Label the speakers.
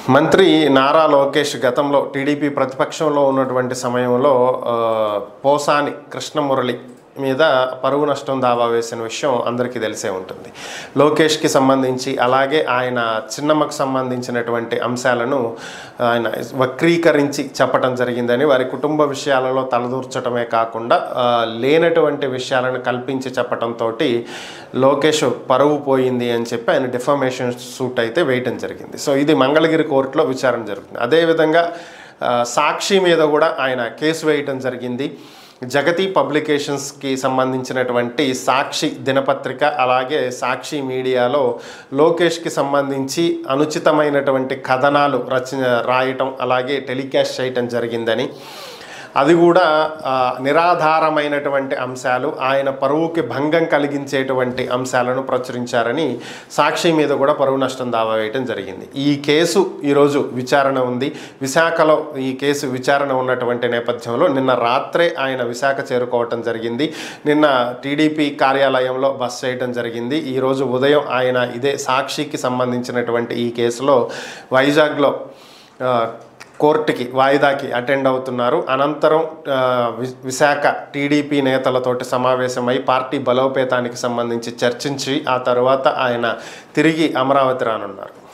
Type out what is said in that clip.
Speaker 1: మంత్రి నారా లోకేష్ గతంలో టీడీపీ ప్రతిపక్షంలో ఉన్నటువంటి సమయంలో ఆ, పోసాని కృష్ణమురళి మీద పరువు నష్టం దావా వేసిన విషయం అందరికీ తెలిసే ఉంటుంది లోకేష్కి సంబంధించి అలాగే ఆయన చిన్నమ్మకు సంబంధించినటువంటి అంశాలను ఆయన వక్రీకరించి చెప్పడం జరిగిందని వారి కుటుంబ విషయాలలో తలదూర్చడమే కాకుండా ఆ, లేనటువంటి విషయాలను కల్పించి చెప్పడంతో లోకేష్ పరువు పోయింది అని చెప్పి ఆయన డిఫర్మేషన్ సూట్ అయితే వేయటం జరిగింది సో ఇది మంగళగిరి కోర్టులో విచారణ జరుగుతుంది అదేవిధంగా ఆ, సాక్షి మీద కూడా ఆయన కేసు వేయటం జరిగింది జగతి పబ్లికేషన్స్కి సంబంధించినటువంటి సాక్షి దినపత్రిక అలాగే సాక్షి మీడియాలో లోకేష్కి సంబంధించి అనుచితమైనటువంటి కథనాలు రచన రాయటం అలాగే టెలికాస్ట్ చేయటం జరిగిందని అది కూడా ఆ, నిరాధారమైనటువంటి అంశాలు ఆయన పరువుకి భంగం కలిగించేటువంటి అంశాలను ప్రచురించారని సాక్షి మీద కూడా పరువు నష్టం దావా వేయటం జరిగింది ఈ కేసు ఈరోజు విచారణ ఉంది విశాఖలో ఈ కేసు విచారణ ఉన్నటువంటి నేపథ్యంలో నిన్న రాత్రే ఆయన విశాఖ చేరుకోవటం జరిగింది నిన్న టీడీపీ కార్యాలయంలో బస్ చేయటం జరిగింది ఈరోజు ఉదయం ఆయన ఇదే సాక్షికి సంబంధించినటువంటి ఈ కేసులో వైజాగ్లో ఆ, కోర్టుకి వాయిదాకి అటెండ్ అవుతున్నారు అనంతరం ఆ, వి- విశాఖ టీడీపీ నేతలతోటి సమావేశమై పార్టీ బలోపేతానికి సంబంధించి చర్చించి ఆ తర్వాత ఆయన తిరిగి అమరావతి రానున్నారు